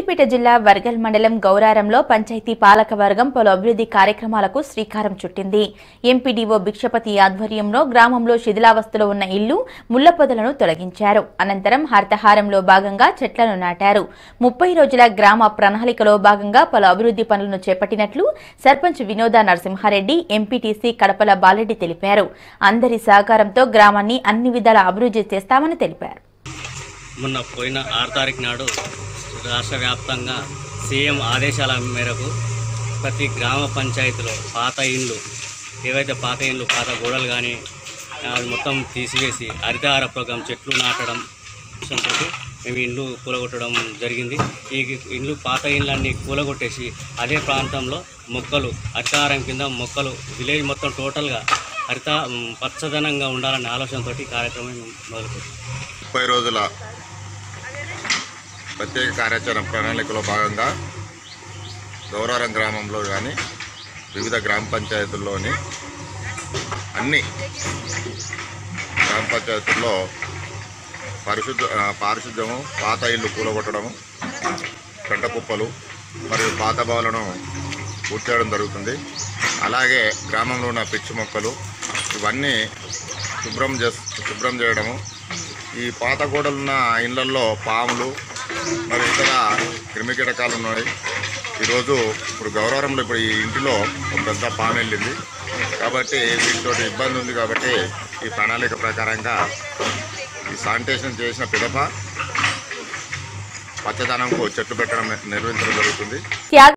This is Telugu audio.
సిద్దిపేట జిల్లా వర్గల్ మండలం గౌరారంలో పంచాయతీ పాలక వర్గం పలు అభివృద్ధి కార్యక్రమాలకు శ్రీకారం చుట్టింది ఎంపీడీఓ భిక్షపతి ఆధ్వర్యంలో గ్రామంలో శిథిలావస్థలో ఉన్న ఇల్లు ముళ్ల పొదలను తొలగించారు అనంతరం హరితహారంలో భాగంగా చెట్లను నాటారు ముప్పై రోజుల గ్రామ ప్రణాళికలో భాగంగా పలు అభివృద్ధి పనులను చేపట్టినట్లు సర్పంచ్ వినోద నరసింహారెడ్డి ఎంపీటీసీ కడపల బాలరెడ్డి తెలిపారు అందరి సహకారంతో గ్రామాన్ని అన్ని విధాల అభివృద్ధి చేస్తామని తెలిపారు మొన్న పోయిన ఆరు తారీఖు నాడు రాష్ట్ర వ్యాప్తంగా సీఎం ఆదేశాల మేరకు ప్రతి గ్రామ పంచాయతీలో పాత ఇండ్లు ఏవైతే పాత ఇండ్లు పాత గోడలు కానీ అవి మొత్తం తీసివేసి హరితహార ప్రోగ్రాం చెట్లు నాటడం ఉద్దేశంతో మేము ఇండ్లు కూలగొట్టడం జరిగింది ఈ ఇండ్లు పాత ఇండ్లన్నీ కూలగొట్టేసి అదే ప్రాంతంలో మొక్కలు హరితహారం కింద మొక్కలు విలేజ్ మొత్తం టోటల్గా హరిత పచ్చదనంగా ఉండాలనే ఆలోచనతో ఈ కార్యక్రమం మేము మొదలుపెట్టాం ముప్పై రోజుల ప్రత్యేక కార్యాచరణ ప్రణాళికలో భాగంగా గౌరారం గ్రామంలో కానీ వివిధ గ్రామ పంచాయతీల్లోని అన్ని గ్రామ పంచాయతీల్లో పరిశుద్ధ ఆ, పారిశుద్ధ్యము పాత ఇల్లు కూలగొట్టడము పెంట కుప్పలు మరియు పాత బావులను పూర్తి చేయడం జరుగుతుంది అలాగే గ్రామంలో ఉన్న పిచ్చి మొక్కలు ఇవన్నీ శుభ్రం చేస్ శుభ్రం చేయడము ఈ పాత గోడలున్న ఇళ్లల్లో పాములు మరి ఇతర క్రిమి కీటకాలు ఉన్నాయి ఈరోజు ఇప్పుడు గౌరవంలో ఇప్పుడు ఈ ఇంటిలో ఒక పెద్ద పాము వెళ్ళింది కాబట్టి వీటితో ఇబ్బంది ఉంది కాబట్టి ఈ ప్రణాళిక ప్రకారంగా ఈ శానిటేషన్ చేసిన పిదప పచ్చదనంకు చెట్టు పెట్టడం నిర్వహించడం జరుగుతుంది త్యాగ